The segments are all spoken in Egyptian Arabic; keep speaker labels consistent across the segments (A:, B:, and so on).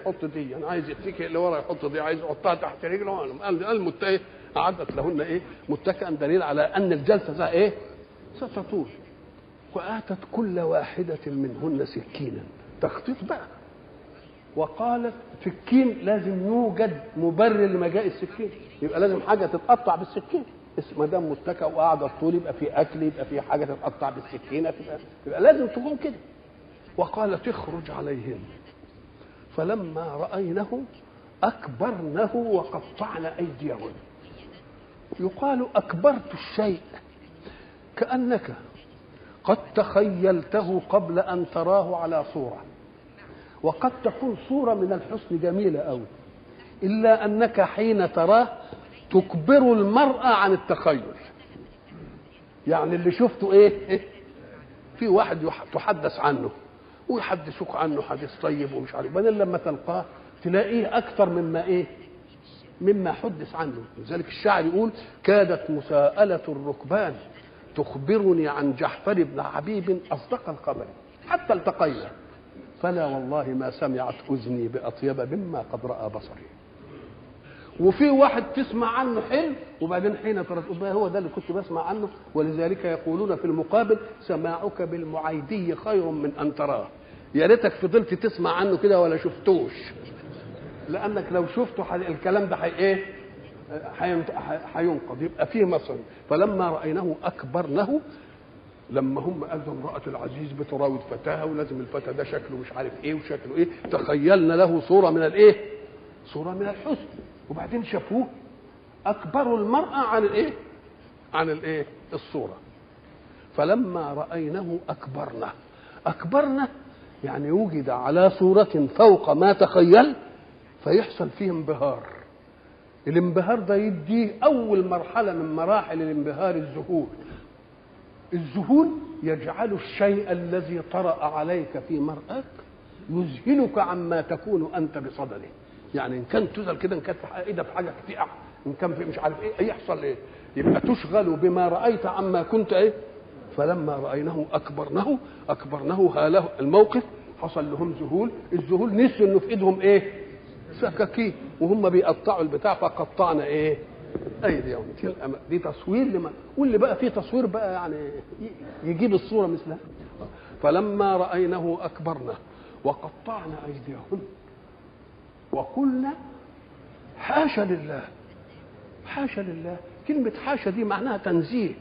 A: يحط دي انا عايز يتكئ اللي ورا يحط دي عايز يحطها تحت رجله قال المتكئ اعدت لهن ايه متكئا دليل على ان الجلسه ذا ايه ستطول واتت كل واحده منهن سكينا تخطيط بقى وقالت سكين لازم يوجد مبرر لمجاء السكين يبقى لازم حاجه تتقطع بالسكين ما دام متكئ وقاعده طول يبقى في اكل يبقى في حاجه تتقطع بالسكينه تبقى, يبقى لازم تكون كده وقالت اخرج عليهن فلما راينه اكبرنه وقطعن ايديهن يقال اكبرت الشيء كانك قد تخيلته قبل ان تراه على صوره وقد تكون صوره من الحسن جميله قوي الا انك حين تراه تكبر المراه عن التخيل يعني اللي شفته ايه في واحد تحدث عنه ويحدثوك عنه حديث طيب ومش عارف بعدين لما تلقاه تلاقيه اكثر مما ايه مما حدث عنه لذلك الشاعر يقول كادت مساءلة الركبان تخبرني عن جحفر بن حبيب أصدق الخبر حتى التقينا فلا والله ما سمعت أذني بأطيب مما قد رأى بصري وفي واحد تسمع عنه حلم وبعدين حين ترى هو ده اللي كنت بسمع عنه ولذلك يقولون في المقابل سماعك بالمعيدي خير من ان تراه يا ريتك فضلت تسمع عنه كده ولا شفتوش لانك لو شفته الكلام ده حي ايه هينقض يبقى فيه مصر فلما رايناه اكبرنه لما هم قالوا امرأة العزيز بتراود فتاها ولازم الفتى ده شكله مش عارف ايه وشكله ايه تخيلنا له صورة من الايه؟ صورة من الحسن وبعدين شافوه اكبروا المراه عن الايه عن الايه الصوره فلما راينه اكبرنا اكبرنا يعني وجد على صوره فوق ما تخيل فيحصل فيه انبهار الانبهار ده يديه اول مرحله من مراحل الانبهار الذهول الذهول يجعل الشيء الذي طرا عليك في مرآك يذهلك عما تكون انت بصدده يعني ان كان تزل كده ان كانت ايدك في حاجه تقع ان كان في مش عارف ايه يحصل ايه يبقى تشغل بما رايت عما كنت ايه فلما رايناه اكبرنه اكبرنه هاله الموقف حصل لهم ذهول الذهول نسوا انه في ايدهم ايه سكاكين وهم بيقطعوا البتاع فقطعنا ايه ايديهم دي تصوير لما واللي بقى فيه تصوير بقى يعني يجيب الصوره مثلها فلما راينه اكبرنا وقطعنا ايديهن وقلنا حاشا لله حاشا لله كلمة حاشا دي معناها تنزيه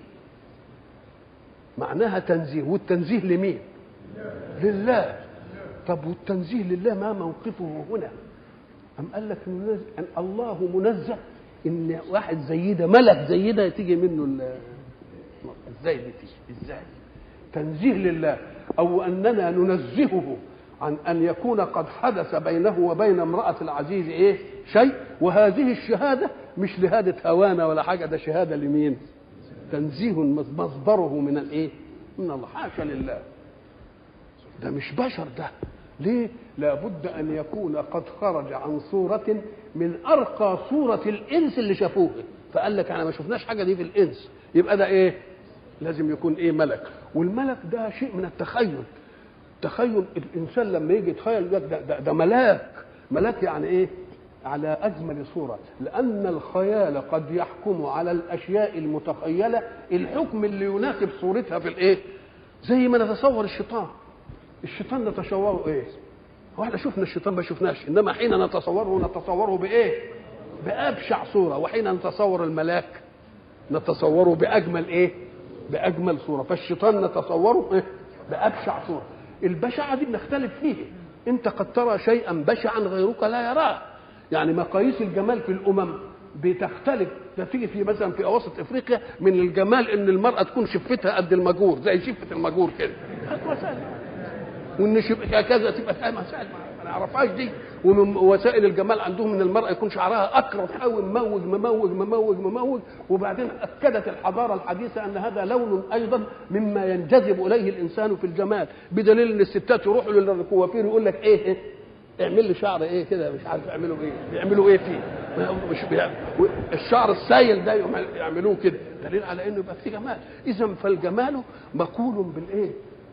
A: معناها تنزيه والتنزيه لمين لله طب والتنزيه لله ما موقفه هنا أم قال لك أن الله منزه إن واحد زي ده ملك زي ده تيجي منه ازاي دي تيجي ازاي تنزيه لله أو أننا ننزهه عن ان يكون قد حدث بينه وبين امراه العزيز ايه شيء وهذه الشهاده مش لهاده هوانا ولا حاجه ده شهاده لمين تنزيه مصدره من الايه من الله حاشا لله ده مش بشر ده ليه لابد ان يكون قد خرج عن صوره من ارقى صوره الانس اللي شافوه فقال لك احنا ما شفناش حاجه دي في الانس يبقى ده ايه لازم يكون ايه ملك والملك ده شيء من التخيل تخيل الانسان لما يجي يتخيل ده, ده, ده ملاك ملاك يعني ايه على اجمل صوره لان الخيال قد يحكم على الاشياء المتخيله الحكم اللي يناسب صورتها في الايه زي ما نتصور الشيطان الشيطان نتصوره ايه هو احنا شفنا الشيطان ما شفناش انما حين نتصوره نتصوره بايه بابشع صوره وحين نتصور الملاك نتصوره باجمل ايه باجمل صوره فالشيطان نتصوره ايه بابشع صوره البشعه دي بنختلف فيه انت قد ترى شيئا بشعا غيرك لا يراه يعني مقاييس الجمال في الامم بتختلف تيجي في مثلا في اواسط افريقيا من الجمال ان المراه تكون شفتها قد المجور زي شفه المجور كده وان شبه كذا تبقى مسائل ما نعرفهاش دي ومن وسائل الجمال عندهم ان المراه يكون شعرها اكرت قوي مموج مموج مموج مموج وبعدين اكدت الحضاره الحديثه ان هذا لون ايضا مما ينجذب اليه الانسان في الجمال بدليل ان الستات يروحوا للكوافير يقول لك ايه, إيه اعمل لي شعر ايه كده مش عارف يعملوا ايه بيعملوا ايه فيه مش بيعمل. الشعر السايل ده يعملوه كده دليل على انه يبقى فيه جمال اذا فالجمال مقول بالايه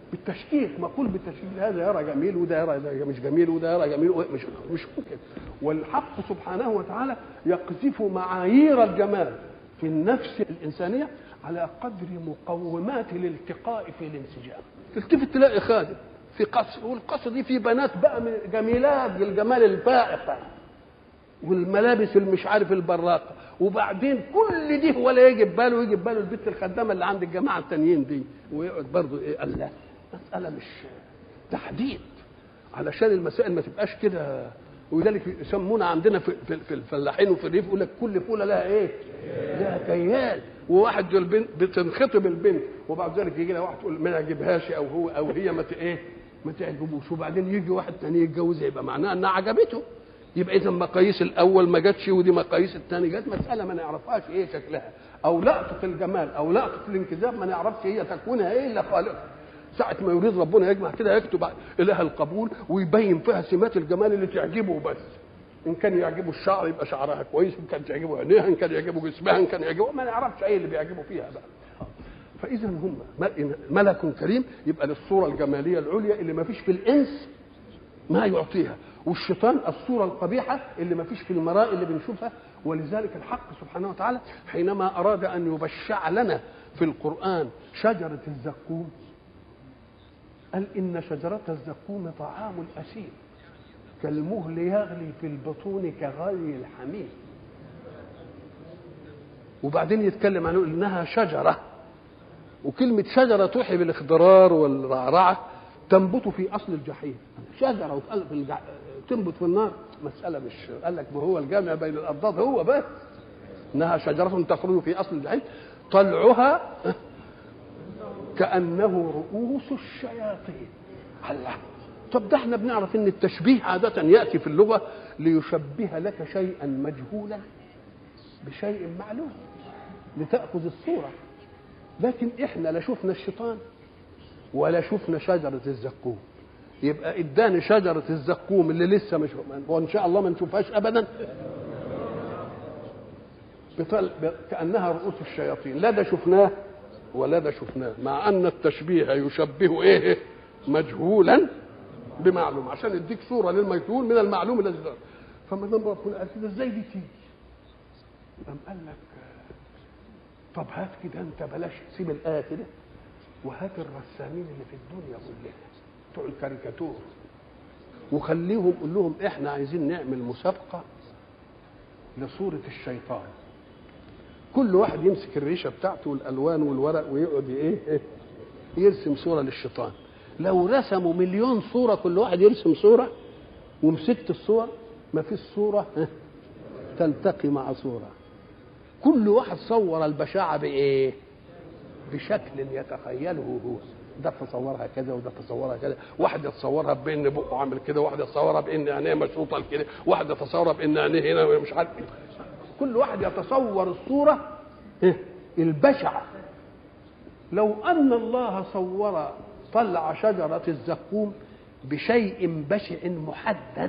A: بالتشكيك مقول بالتشكيك هذا يرى جميل وده يرى ده مش جميل وده يرى جميل مش مش ممكن والحق سبحانه وتعالى يقذف معايير الجمال في النفس الإنسانية على قدر مقومات الالتقاء في الانسجام تلتفت تلاقي خادم في قصر والقصر دي في بنات بقى من جميلات بالجمال الفائق بقى والملابس اللي مش عارف البراقه وبعدين كل دي ولا يجي في باله يجي في باله البنت الخدامه اللي عند الجماعه التانيين دي ويقعد برضه ايه قال لا مساله مش تحديد علشان المسائل ما تبقاش كده ولذلك يسمونا عندنا في, في, في الفلاحين وفي الريف يقول لك كل فوله لها ايه؟ لها كيال وواحد البنت بتنخطب البنت وبعد ذلك يجي لها واحد تقول ما يعجبهاش او هو او هي ما ايه ما تعجبوش وبعدين يجي واحد تاني يتجوزها يبقى معناها انها عجبته يبقى اذا مقاييس الاول ما جاتش ودي مقاييس الثاني جت مساله ما نعرفهاش ايه شكلها او لقطه الجمال او لقطه الانكذاب ما نعرفش هي تكوينها ايه الا خالقها ساعة ما يريد ربنا يجمع كده يكتب إله القبول ويبين فيها سمات الجمال اللي تعجبه بس إن كان يعجبه الشعر يبقى شعرها كويس إن كان تعجبه عينيها إن كان يعجبه جسمها إن كان يعجبه ما نعرفش إيه اللي بيعجبه فيها بقى فإذا هم ملك كريم يبقى للصورة الجمالية العليا اللي ما فيش في الإنس ما يعطيها والشيطان الصورة القبيحة اللي ما فيش في المراء اللي بنشوفها ولذلك الحق سبحانه وتعالى حينما أراد أن يبشع لنا في القرآن شجرة الزقوم قال إن شجرة الزقوم طعام الأسير كالمهل يغلي في البطون كغلي الحميم وبعدين يتكلم عن إنها شجرة وكلمة شجرة توحي بالاخضرار والرعرعة تنبت في أصل الجحيم شجرة في الجح... تنبت في النار مسألة مش قال لك ما هو الجامع بين الأضداد هو بس إنها شجرة تخرج في أصل الجحيم طلعها كأنه رؤوس الشياطين الله طب ده احنا بنعرف ان التشبيه عادة يأتي في اللغة ليشبه لك شيئا مجهولا بشيء معلوم لتأخذ الصورة لكن احنا لا شفنا الشيطان ولا شفنا شجرة الزقوم يبقى اداني شجرة الزقوم اللي لسه مش وان شاء الله ما نشوفهاش ابدا بطل... كأنها رؤوس الشياطين لا ده شفناه ولا ده شفناه مع ان التشبيه يشبه ايه مجهولا بمعلوم عشان يديك صوره للمجهول من المعلوم الذي فما دام ربنا قال كده ازاي دي تيجي؟ قام قال لك طب هات كده انت بلاش سيب الايه كده وهات الرسامين اللي في الدنيا كلها بتوع الكاريكاتور وخليهم قول لهم احنا عايزين نعمل مسابقه لصوره الشيطان كل واحد يمسك الريشه بتاعته والالوان والورق ويقعد ايه يرسم صوره للشيطان لو رسموا مليون صوره كل واحد يرسم صوره ومسكت الصور ما فيش صوره تلتقي مع صوره كل واحد صور البشاعه بايه بشكل يتخيله هو ده تصورها كذا وده تصورها كذا واحد يتصورها بان بقه عامل كده واحد يتصورها بان عينيه مشروطه كده واحد يتصورها بان عينيه هنا مش عارف كل واحد يتصور الصورة البشعة لو أن الله صور طلع شجرة الزقوم بشيء بشع محدد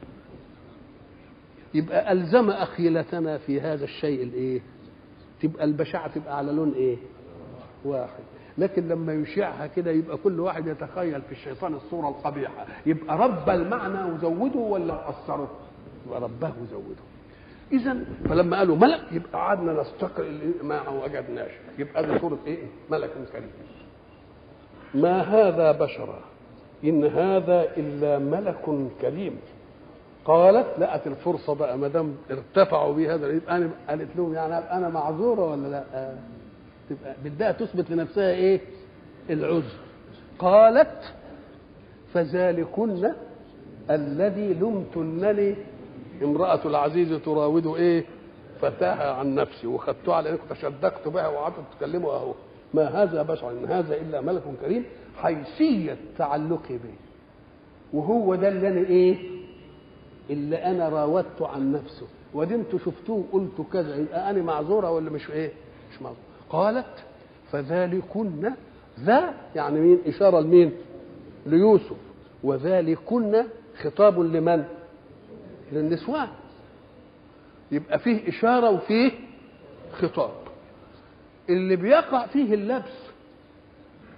A: يبقى ألزم أخيلتنا في هذا الشيء الإيه؟ تبقى البشعة تبقى على لون إيه؟ واحد لكن لما يشيعها كده يبقى كل واحد يتخيل في الشيطان الصورة القبيحة يبقى رب المعنى وزوده ولا قصره؟ يبقى ربه وزوده اذا فلما قالوا ملك يبقى قعدنا نستقر ما وجدناش يبقى دي صوره ايه ملك كريم ما هذا بشرا ان هذا الا ملك كريم قالت لقت الفرصه بقى ما دام ارتفعوا بهذا يبقى انا قالت لهم يعني انا معذوره ولا لا تبقى بدها تثبت لنفسها ايه العذر قالت فذلكن الذي لمتنني امرأة العزيز تراود ايه فتاها عن نفسي وخدتها على انكم تشدقت بها وقعدتوا تتكلموا اهو ما هذا بشر ان هذا الا ملك كريم حيثية تعلقي به وهو ده اللي انا ايه اللي انا راودت عن نفسه ودي انتوا شفتوه قلتوا كذا يبقى انا معذوره ولا مش ايه مش معذوره قالت فذلكن ذا يعني مين اشاره لمين ليوسف وذلكن خطاب لمن للنسوان يبقى فيه إشارة وفيه خطاب اللي بيقع فيه اللبس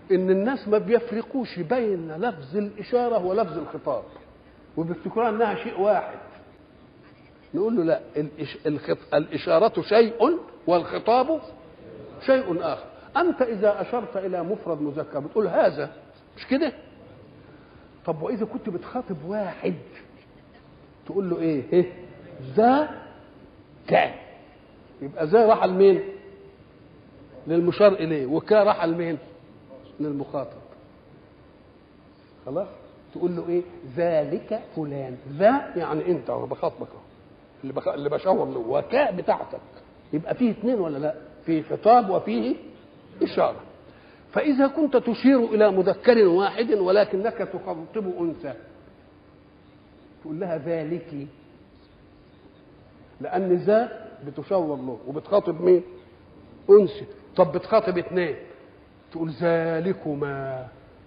A: ان الناس ما بيفرقوش بين لفظ الاشاره ولفظ الخطاب وبيفتكروها انها شيء واحد نقول له لا الإش... الخط... الاشاره شيء والخطاب شيء اخر انت اذا اشرت الى مفرد مذكر بتقول هذا مش كده طب واذا كنت بتخاطب واحد تقول له ايه ايه ذا كا يبقى ذا راح لمين للمشار اليه وكا راح لمين للمخاطب خلاص تقول له ايه ذلك فلان ذا يعني انت انا بخاطبك اللي بخ... اللي بشاور له وكاء بتاعتك يبقى فيه اثنين ولا لا فيه خطاب وفيه اشاره فاذا كنت تشير الى مذكر واحد ولكنك تخاطب انثى تقول لها ذلك لان ذا بتشاور له وبتخاطب مين انثى طب بتخاطب اثنين تقول ذلكما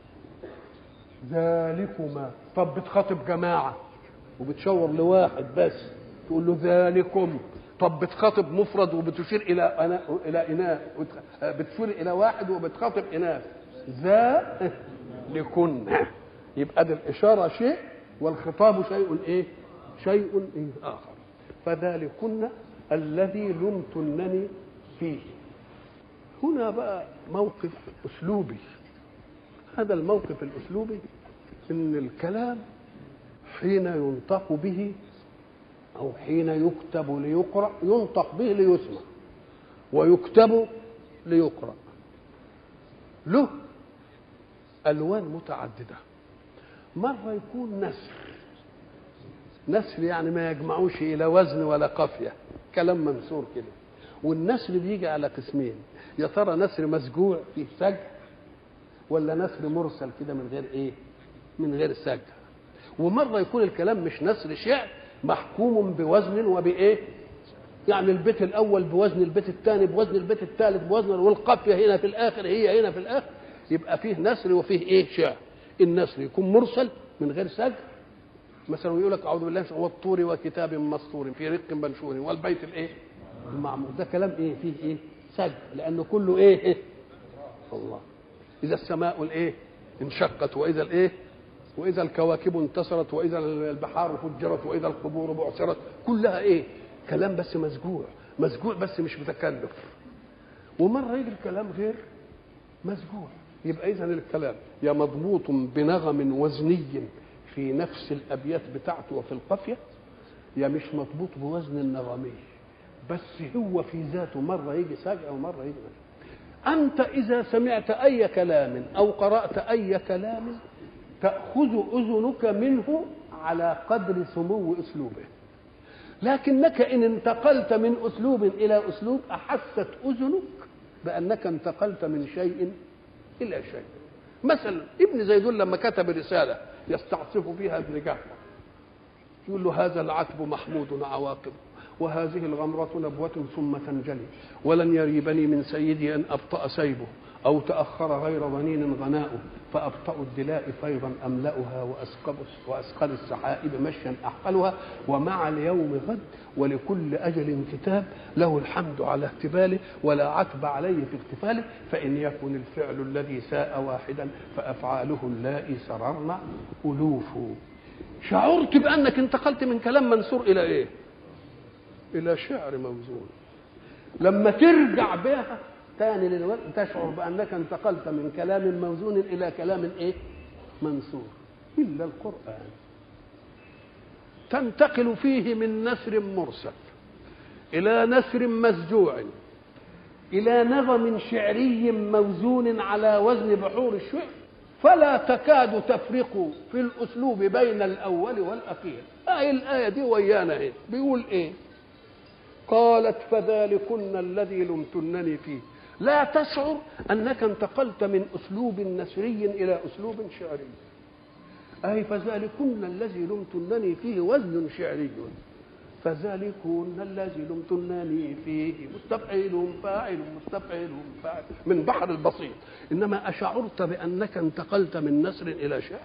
A: ذلكما طب بتخاطب جماعة وبتشاور لواحد بس تقول له ذلكم طب بتخاطب مفرد وبتشير إلى أنا إلى إناث بتشير إلى واحد وبتخاطب إناث ذا لكن يبقى دي الإشارة شيء والخطاب شيء إيه؟ شيء إيه آخر فذلكن الذي لمتنني فيه هنا بقى موقف اسلوبي هذا الموقف الاسلوبي ان الكلام حين ينطق به او حين يكتب ليقرا ينطق به ليسمع ويكتب ليقرا له الوان متعدده مره يكون نسر نسر يعني ما يجمعوش الى وزن ولا قافيه كلام منثور كده والنسر بيجي على قسمين يا ترى نسر مسجوع فيه سجع ولا نسر مرسل كده من غير ايه من غير سجع ومره يكون الكلام مش نسر شعر محكوم بوزن وبايه يعني البيت الاول بوزن البيت الثاني بوزن البيت الثالث بوزن والقافيه هنا في الاخر هي هنا في الاخر يبقى فيه نسر وفيه ايه شعر النسر يكون مرسل من غير سجع مثلا يقول لك اعوذ بالله والطور وكتاب مسطور في رق منشور والبيت الايه المعمور ده كلام ايه فيه ايه سجع لانه كله ايه, إيه؟ الله اذا السماء الايه انشقت واذا الايه واذا الكواكب انتصرت واذا البحار فجرت واذا القبور بعثرت كلها ايه كلام بس مسجوع مسجوع بس مش متكلف ومره يجي الكلام غير مسجوع يبقى اذا الكلام يا مضبوط بنغم وزني في نفس الابيات بتاعته وفي القافيه يا مش مضبوط بوزن النغمي بس هو في ذاته مره يجي سجع ومره يجي مسجع. انت اذا سمعت اي كلام او قرات اي كلام تاخذ اذنك منه على قدر سمو اسلوبه لكنك ان انتقلت من اسلوب الى اسلوب احست اذنك بانك انتقلت من شيء الى شيء مثلا ابن زيدون لما كتب رساله يستعصف فيها ابن جعفر يقول له هذا العتب محمود عواقبه وهذه الغمرة نبوة ثم تنجلي ولن يريبني من سيدي أن أبطأ سيبه أو تأخر غير ظنين غناؤه فأبطأ الدلاء فيضا أملأها وأسقب وأسقل السحائب مشيا أحقلها ومع اليوم غد ولكل أجل كتاب له الحمد على اهتباله ولا عتب عليه في اغتفاله فإن يكن الفعل الذي ساء واحدا فأفعاله اللائي سررن ألوف شعرت بأنك انتقلت من كلام منصور إلى إيه؟ إلى شعر موزون لما ترجع بها تاني للوقت تشعر بأنك انتقلت من كلام موزون إلى كلام إيه؟ منصور إلا القرآن تنتقل فيه من نثر مرسل إلى نثر مسجوع إلى نغم شعري موزون على وزن بحور الشعر فلا تكاد تفرق في الأسلوب بين الأول والأخير آية الآية دي ويانا إيه بيقول إيه قالت فذلكن الذي لمتنني فيه لا تشعر انك انتقلت من اسلوب نثري الى اسلوب شعري اي فذلكن الذي لمتنني فيه وزن شعري فذلكن الذي لمتنني فيه مستفعل فاعل مستفعل فاعل من بحر البسيط انما اشعرت بانك انتقلت من نثر الى شعر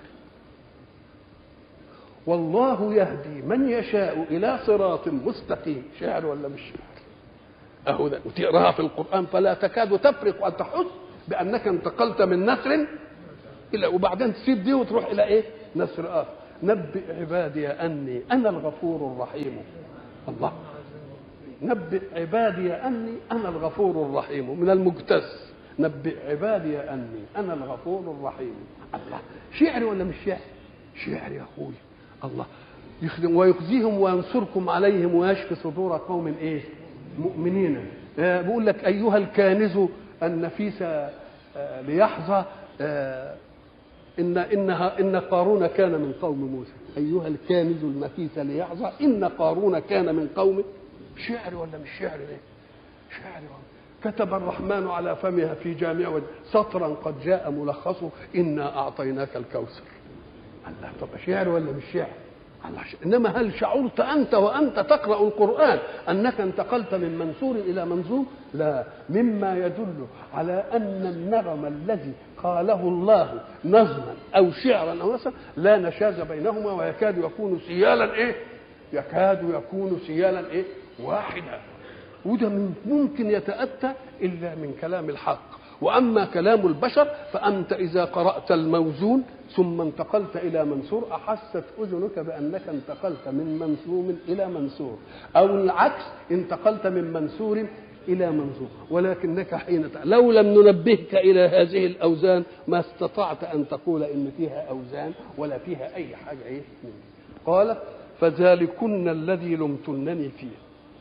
A: والله يهدي من يشاء الى صراط مستقيم شعر ولا مش شعر اهو ده وتقراها في القران فلا تكاد تفرق ان تحس بانك انتقلت من نسر الى وبعدين تسيب دي وتروح الى ايه نسر اخر نبئ عبادي اني انا الغفور الرحيم الله نبئ عبادي اني انا الغفور الرحيم من المجتث نبئ عبادي اني انا الغفور الرحيم الله شعر ولا مش شعر شعر يا اخوي الله يخدم ويخزيهم وينصركم عليهم ويشفي صدور قوم ايه مؤمنين آه بيقول لك ايها الكانز النفيس آه ليحظى آه ان انها ان قارون كان من قوم موسى ايها الكانز النفيس ليحظى ان قارون كان من قوم شعر ولا مش شعر ليه شعر ولا. كتب الرحمن على فمها في جامع سطرا قد جاء ملخصه انا اعطيناك الكوثر الله طب شعر ولا مش شعر الله انما هل شعرت انت وانت تقرا القران انك انتقلت من منثور الى منظوم لا مما يدل على ان النغم الذي قاله الله نظما او شعرا او نثرا لا نشاز بينهما ويكاد يكون سيالا ايه يكاد يكون سيالا ايه واحدا وده ممكن يتاتى الا من كلام الحق واما كلام البشر فانت اذا قرات الموزون ثم انتقلت الى منصور احست اذنك بانك انتقلت من منسوم الى منصور او العكس انتقلت من منصور الى منظور ولكنك حين لو لم ننبهك الى هذه الاوزان ما استطعت ان تقول ان فيها اوزان ولا فيها اي حاجه ايه قال فذلكن الذي لمتنني فيه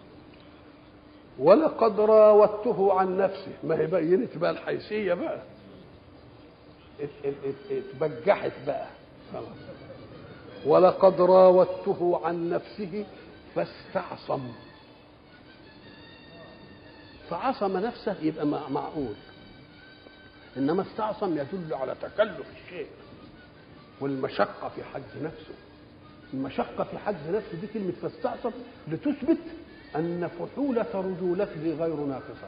A: ولقد راودته عن نفسه ما هي بينت بقى الحيثيه بقى اتبجحت بقى خلاص ولقد راودته عن نفسه فاستعصم فعصم نفسه يبقى معقول انما استعصم يدل على تكلف الشيء والمشقه في حجز نفسه المشقه في حجز نفسه دي كلمه فاستعصم لتثبت ان فحوله رجولته غير ناقصه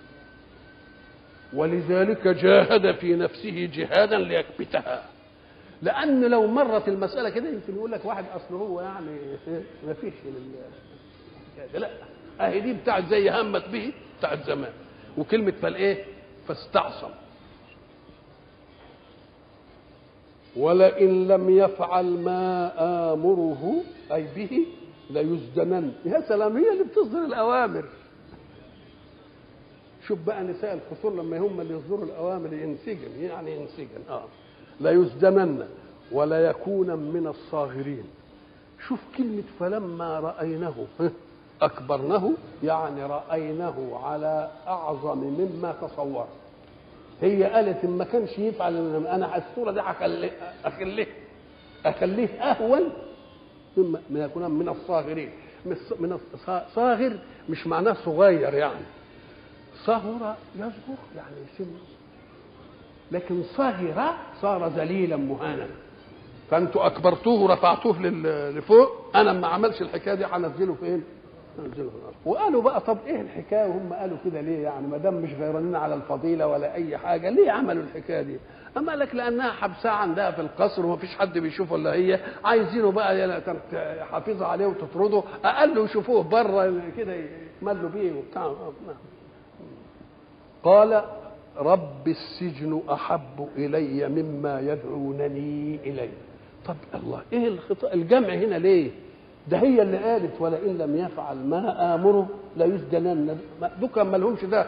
A: ولذلك جاهد في نفسه جهادا ليكبتها لان لو مرت المساله كده يمكن يقول لك واحد اصل هو يعني ما فيش لا اهي دي بتاعت زي همت به بتاعت زمان وكلمه فالايه فاستعصم ولئن لم يفعل ما امره اي به ليسجنن يا سلام هي اللي بتصدر الاوامر شوف بقى نساء القصور لما هم اللي يصدروا الاوامر ينسجن يعني ينسجن اه لا يسجنن ولا يكون من الصاغرين شوف كلمة فلما رأيناه أكبرنه يعني رأيناه على أعظم مما تصور هي قالت إن ما كانش يفعل أنا الصورة دي هخليه أخليه أخليه أهون مما من يكون من الصاغرين من صاغر مش معناه صغير يعني صهر يصغر يعني سن لكن صهر صار ذليلا مهانا فانتوا اكبرتوه ورفعتوه لفوق انا ما عملش الحكايه دي هنزله فين؟ هنزله في الارض وقالوا بقى طب ايه الحكايه وهم قالوا كده ليه يعني ما دام مش غيرانين على الفضيله ولا اي حاجه ليه عملوا الحكايه دي؟ اما لك لانها حبسها عندها في القصر وما فيش حد بيشوفه الا هي عايزينه بقى حافظه عليه وتطرده اقل يشوفوه بره كده يملوا بيه وبتاع قال رب السجن احب الي مما يدعونني اليه طب الله ايه الخطا الجمع هنا ليه ده هي اللي قالت ولئن لم يفعل ما امره ليسجنن دوكا ما لهمش ده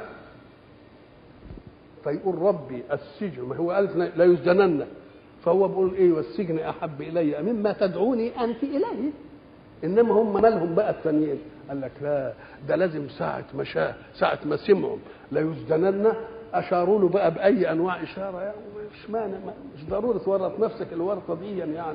A: فيقول ربي السجن ما هو قال لا يسجنن فهو بيقول ايه والسجن احب الي مما تدعوني انت اليه انما هم مالهم بقى التانيين قال لك لا ده لازم ساعة ما شاء ساعة ما سمعوا لا يسجنن اشاروا له بقى باي انواع اشاره يعني مش مانع مش ضروري تورط نفسك الورطه دي يعني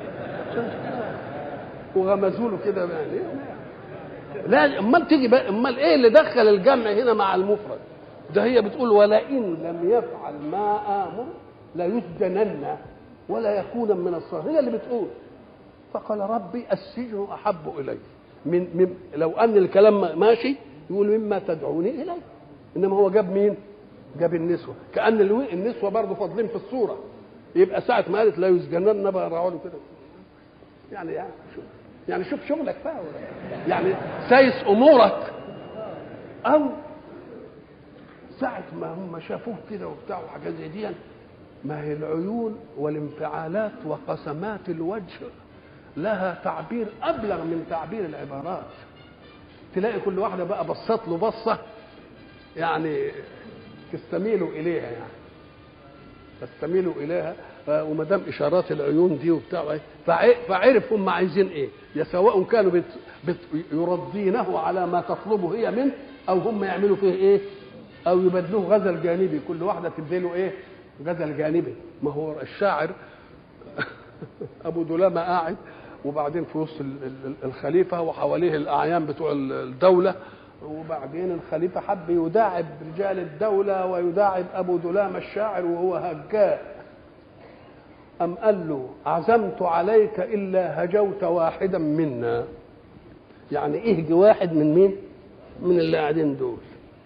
A: وغمزوا له كده يعني لا امال تيجي بقى امال ايه اللي دخل الجمع هنا مع المفرد ده هي بتقول ولئن لم يفعل ما امر ليسجنن ولا يكون من الصالحين هي اللي بتقول فقال ربي السجن احب الي من, من لو ان الكلام ماشي يقول مما تدعوني اليه انما هو جاب مين؟ جاب النسوه كان النسوه برضه فاضلين في الصوره يبقى ساعه ما قالت لا يسجنن بقى راعوا له كده يعني يعني شوف يعني شوف شغلك بقى يعني سايس امورك او ساعة ما هم شافوه كده وبتاع وحاجات زي دي ما هي العيون والانفعالات وقسمات الوجه لها تعبير أبلغ من تعبير العبارات تلاقي كل واحدة بقى بصت له بصة يعني تستميلوا إليها يعني تستميلوا إليها وما دام إشارات العيون دي وبتاع فعرف هم عايزين إيه يا سواء كانوا بت بت يرضينه على ما تطلبه هي منه أو هم يعملوا فيه إيه أو يبدلوه غزل جانبي كل واحدة تديله إيه غزل جانبي ما هو الشاعر أبو دلامة قاعد وبعدين في وسط الخليفة وحواليه الأعيان بتوع الدولة وبعدين الخليفة حب يداعب رجال الدولة ويداعب أبو دلامة الشاعر وهو هجاء أم قال له عزمت عليك إلا هجوت واحدا منا يعني اهج واحد من مين من اللي قاعدين دول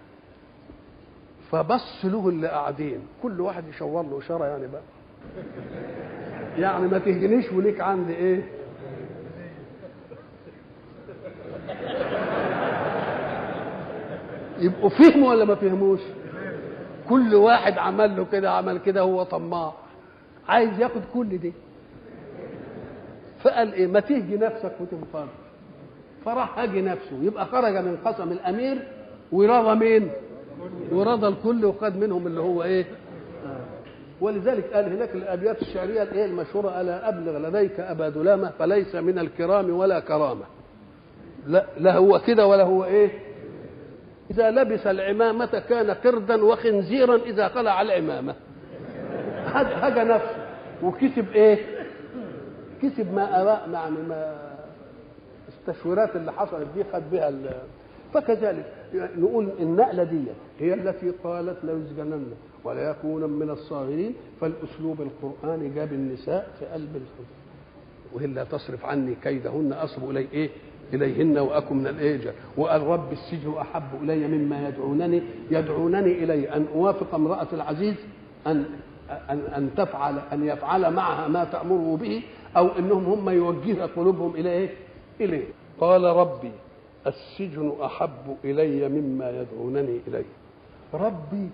A: فبص له اللي قاعدين كل واحد يشاور له اشاره يعني بقى يعني ما تهجنيش وليك عندي ايه يبقوا فهموا ولا ما فهموش كل واحد عمل له كده عمل كده هو طماع عايز ياخد كل دي فقال ايه ما تهجي نفسك وتنفض فراح هاجي نفسه يبقى خرج من قسم الامير ورضى مين ورضى الكل وخد منهم اللي هو ايه آه. ولذلك قال هناك الابيات الشعريه الايه المشهوره الا ابلغ لديك ابا دلامه فليس من الكرام ولا كرامه لا لا هو كده ولا هو ايه اذا لبس العمامه كان قردا وخنزيرا اذا خلع العمامه هجى نفسه وكسب ايه كسب ما أراء يعني ما التشويرات اللي حصلت دي خد بها فكذلك نقول النقله دي هي التي قالت ليسجنن ولا يكون من الصاغرين فالاسلوب القراني جاب النساء في قلب الحزن والا تصرف عني كيدهن اصب الي ايه اليهن واكن من الايجر وقال رب السجن احب الي مما يدعونني يدعونني الي ان اوافق امراه العزيز ان ان ان تفعل ان يفعل معها ما تامره به او انهم هم يوجه قلوبهم الى ايه؟ اليه قال ربي السجن احب الي مما يدعونني اليه ربي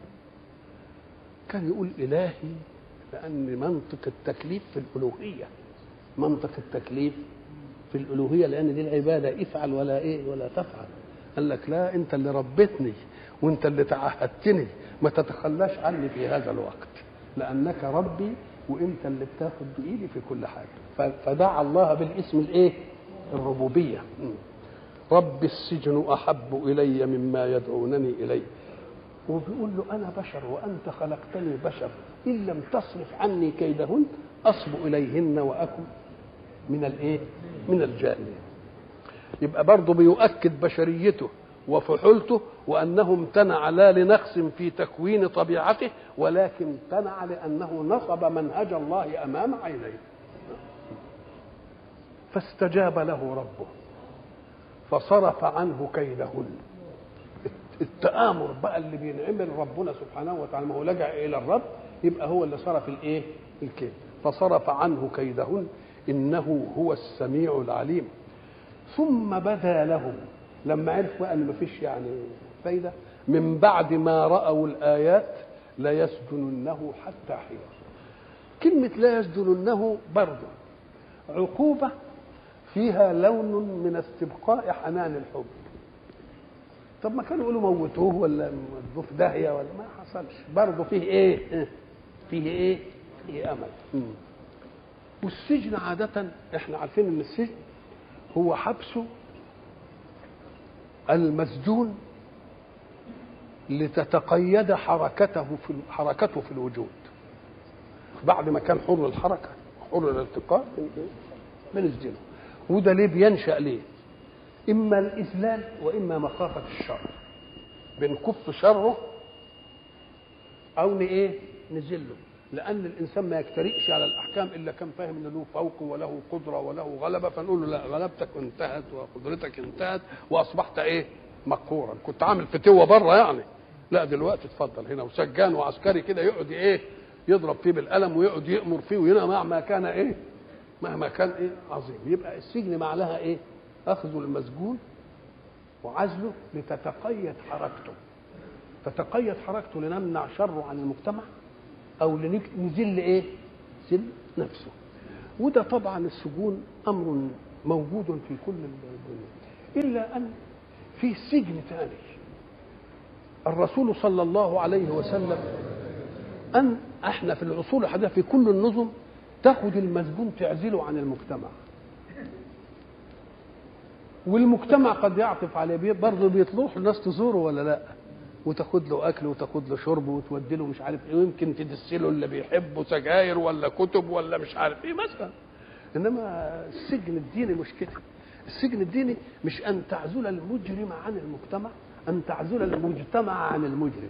A: كان يقول الهي لان منطق التكليف في الالوهيه منطق التكليف في الالوهيه لان دي العباده افعل ولا ايه ولا تفعل قال لك لا انت اللي ربيتني وانت اللي تعهدتني ما تتخلاش عني في هذا الوقت لانك ربي وانت اللي بتاخد بايدي في كل حاجه فدعا الله بالاسم الايه الربوبيه رب السجن احب الي مما يدعونني اليه وبيقول له انا بشر وانت خلقتني بشر ان لم تصرف عني كيدهن اصب اليهن واكن من الايه من الجاهلين يبقى برضه بيؤكد بشريته وفحولته وانه امتنع لا لنقص في تكوين طبيعته ولكن امتنع لانه نصب منهج الله امام عينيه فاستجاب له ربه فصرف عنه كيدهن التآمر بقى اللي بينعمل ربنا سبحانه وتعالى ما هو لجأ إلى الرب يبقى هو اللي صرف الإيه؟ الكيد فصرف عنه كيدهن إنه هو السميع العليم ثم بدا لهم لما عرف بقى ان مفيش يعني فايده من بعد ما راوا الايات ليسجننه حتى حين كلمه لا يسجننه برضه عقوبه فيها لون من استبقاء حنان الحب طب ما كانوا يقولوا موتوه ولا ودوه في داهيه ولا ما حصلش برضه فيه ايه فيه ايه فيه امل م. والسجن عاده احنا عارفين ان السجن هو حبس المسجون لتتقيد حركته في حركته في الوجود بعد ما كان حر الحركه حر الالتقاء بنسجنه وده ليه بينشا ليه اما الاذلال واما مخافه الشر بنكف شره او ايه نذله لان الانسان ما يجترئش على الاحكام الا كان فاهم ان له فوق وله قدره وله غلبه فنقول له لا غلبتك انتهت وقدرتك انتهت واصبحت ايه مقهورا كنت عامل فتوه بره يعني لا دلوقتي اتفضل هنا وسجان وعسكري كده يقعد ايه يضرب فيه بالقلم ويقعد يامر فيه وينام مع ما كان ايه مهما كان ايه عظيم يبقى السجن معناها ايه اخذ المسجون وعزله لتتقيد حركته تتقيد حركته لنمنع شره عن المجتمع او لنزل ايه زل نفسه وده طبعا السجون امر موجود في كل الدنيا الا ان في سجن ثاني الرسول صلى الله عليه وسلم ان احنا في العصور الحديثه في كل النظم تاخد المسجون تعزله عن المجتمع والمجتمع قد يعطف عليه برضه بيطلوح الناس تزوره ولا لا وتاخد له اكل وتاخد له شرب وتودي له مش عارف ايه ويمكن تدسله اللي بيحبه سجاير ولا كتب ولا مش عارف ايه مثلا انما السجن الديني مش كده السجن الديني مش ان تعزل المجرم عن المجتمع ان تعزل المجتمع عن المجرم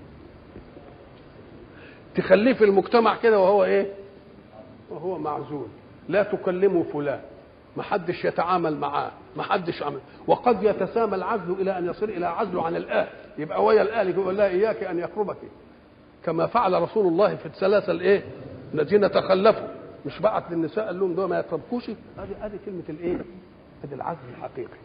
A: تخليه في المجتمع كده وهو ايه وهو معزول لا تكلموا فلان ما حدش يتعامل معاه ما حدش عمل وقد يتسامى العزل الى ان يصير الى عزله عن الاهل يبقى ويا الاهل يقول لا اياك ان يقربك كما فعل رسول الله في الثلاثه الايه الذين تخلفوا مش بعت للنساء قال لهم دول ما يقربكوش ادي ادي كلمه الايه ادي العزل الحقيقي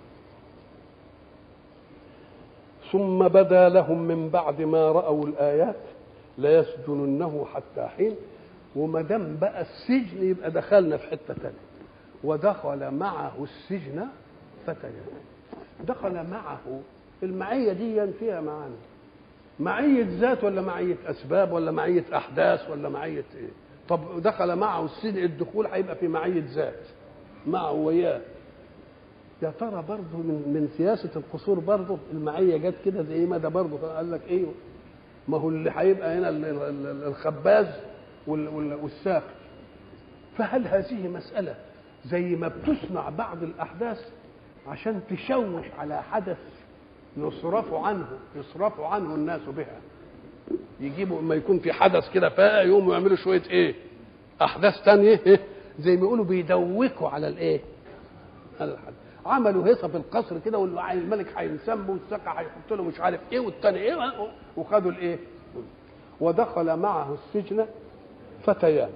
A: ثم بدا لهم من بعد ما راوا الايات ليسجننه حتى حين وما دام بقى السجن يبقى دخلنا في حته ثانيه ودخل معه السجن فتيان دخل معه المعية دي فيها معاني معية ذات ولا معية أسباب ولا معية أحداث ولا معية إيه طب دخل معه السجن الدخول هيبقى في معية ذات معه وياه يا ترى برضه من من سياسة القصور برضه المعية جت كده زي ما ده برضه قال لك إيه ما هو اللي هيبقى هنا الخباز والساقي فهل هذه مسألة زي ما بتصنع بعض الاحداث عشان تشوش على حدث يصرف عنه يصرف عنه الناس بها يجيبوا ما يكون في حدث كده فاقع يقوموا يعملوا شويه ايه احداث تانية إيه؟ زي ما يقولوا بيدوكوا على الايه على الحدث عملوا هيصه في القصر كده والملك هينسم والسقا هيحط له مش عارف ايه والتاني ايه وخدوا الايه ودخل معه السجن فتيان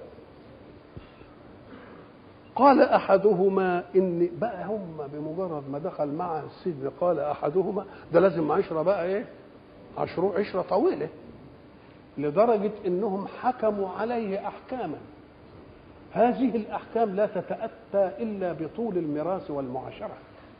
A: قال احدهما اني بقى هم بمجرد ما دخل معه السجن قال احدهما ده لازم عشره بقى ايه عشره عشره طويله لدرجه انهم حكموا عليه احكاما هذه الاحكام لا تتاتى الا بطول الميراث والمعاشره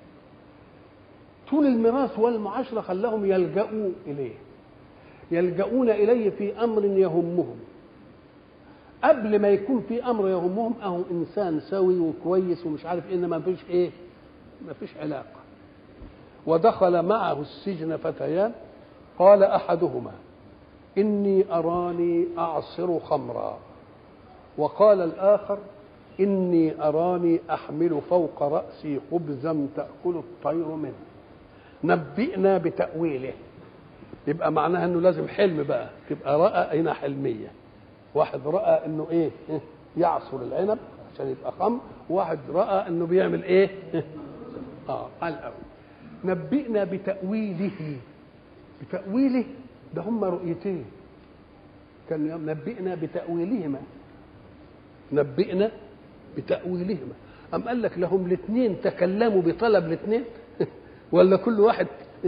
A: طول الميراث والمعاشره خلاهم يلجأوا اليه يلجؤون اليه في امر يهمهم قبل ما يكون في امر يهمهم اهو انسان سوي وكويس ومش عارف ان ما فيش ايه ما فيش علاقه ودخل معه السجن فتيان قال احدهما اني اراني اعصر خمرا وقال الاخر اني اراني احمل فوق راسي خبزا تاكل الطير منه نبئنا بتاويله يبقى معناها انه لازم حلم بقى تبقى راى هنا حلميه واحد راى انه ايه يعصر العنب عشان يبقى خمر واحد راى انه بيعمل ايه اه قال قوي نبئنا بتاويله بتاويله ده هم رؤيتين كان نبئنا بتاويلهما نبئنا بتاويلهما أم قال لك لهم الاثنين تكلموا بطلب الاثنين ولا كل واحد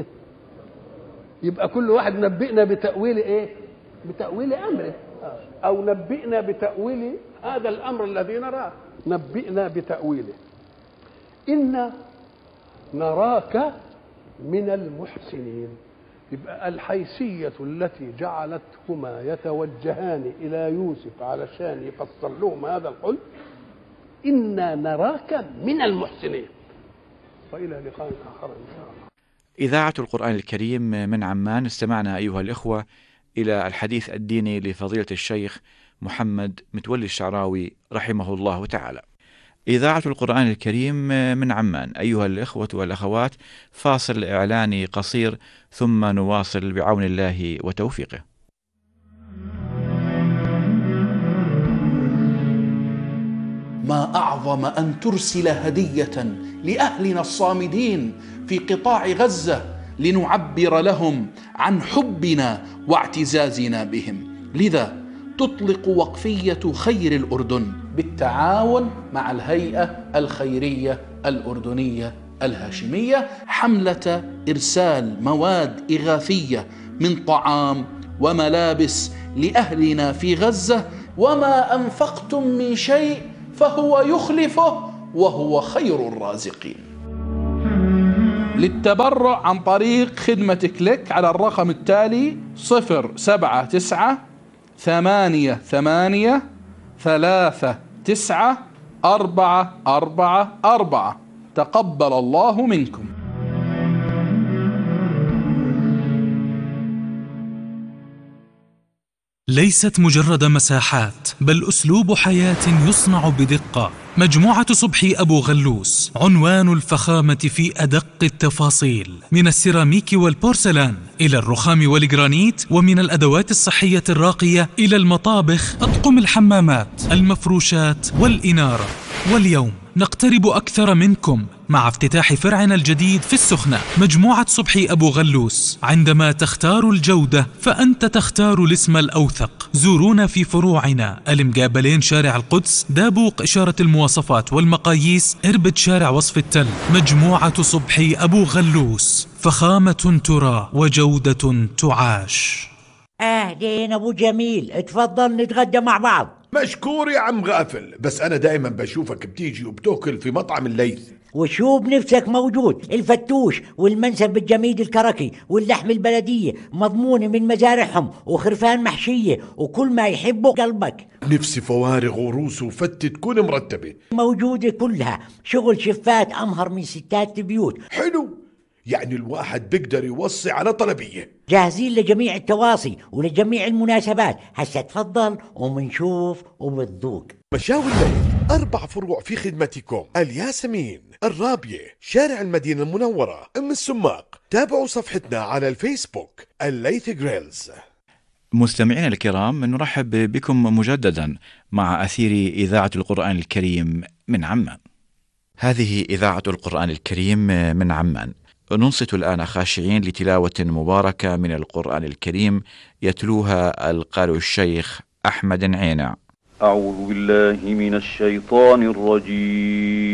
A: يبقى كل واحد نبئنا بتأويل ايه بتأويل أمره أو نبئنا بتأويل هذا الأمر الذي نراه نبئنا بتأويله إنا نراك من المحسنين يبقى الحيثية التي جعلتهما يتوجهان إلى يوسف علشان يفسر لهم هذا الحلم إنا نراك من المحسنين وإلى لقاء آخر إن شاء الله
B: إذاعة القرآن الكريم من عمان استمعنا أيها الإخوة إلى الحديث الديني لفضيلة الشيخ محمد متولي الشعراوي رحمه الله تعالى. إذاعة القرآن الكريم من عمان أيها الإخوة والأخوات فاصل إعلاني قصير ثم نواصل بعون الله وتوفيقه.
C: ما أعظم أن ترسل هدية لأهلنا الصامدين في قطاع غزة لنعبر لهم عن حبنا واعتزازنا بهم لذا تطلق وقفيه خير الاردن بالتعاون مع الهيئه الخيريه الاردنيه الهاشميه حمله ارسال مواد اغاثيه من طعام وملابس لاهلنا في غزه وما انفقتم من شيء فهو يخلفه وهو خير الرازقين للتبرع عن طريق خدمة كليك على الرقم التالي صفر سبعة تسعة ثمانية ثمانية ثلاثة تسعة أربعة أربعة أربعة تقبل الله منكم
D: ليست مجرد مساحات بل اسلوب حياه يصنع بدقه مجموعه صبحي ابو غلوس عنوان الفخامه في ادق التفاصيل من السيراميك والبورسلان الى الرخام والجرانيت ومن الادوات الصحيه الراقيه الى المطابخ اطقم الحمامات المفروشات والاناره واليوم نقترب أكثر منكم مع افتتاح فرعنا الجديد في السخنة مجموعة صبحي أبو غلوس عندما تختار الجودة فأنت تختار الاسم الأوثق زورونا في فروعنا المقابلين شارع القدس دابوق إشارة المواصفات والمقاييس إربد شارع وصف التل مجموعة صبحي أبو غلوس فخامة ترى وجودة تعاش
E: اهلين ابو جميل اتفضل نتغدى مع بعض
F: مشكور يا عم غافل بس انا دائما بشوفك بتيجي وبتاكل في مطعم الليث
E: وشو بنفسك موجود الفتوش والمنسف الجميد الكركي واللحم البلدية مضمونة من مزارعهم وخرفان محشية وكل ما يحبه قلبك
F: نفسي فوارغ وروس وفتة تكون مرتبة
E: موجودة كلها شغل شفات أمهر من ستات البيوت
F: حلو يعني الواحد بيقدر يوصي على طلبية
E: جاهزين لجميع التواصي ولجميع المناسبات هسا تفضل ومنشوف وبتذوق
F: مشاوي الليل أربع فروع في خدمتكم الياسمين الرابية شارع المدينة المنورة أم السماق تابعوا صفحتنا على الفيسبوك الليث جريلز
B: مستمعينا الكرام نرحب بكم مجددا مع أثير إذاعة القرآن الكريم من عمان هذه إذاعة القرآن الكريم من عمان ننصت الآن خاشعين لتلاوة مباركة من القرآن الكريم يتلوها القارئ الشيخ أحمد عينع
G: أعوذ بالله من الشيطان الرجيم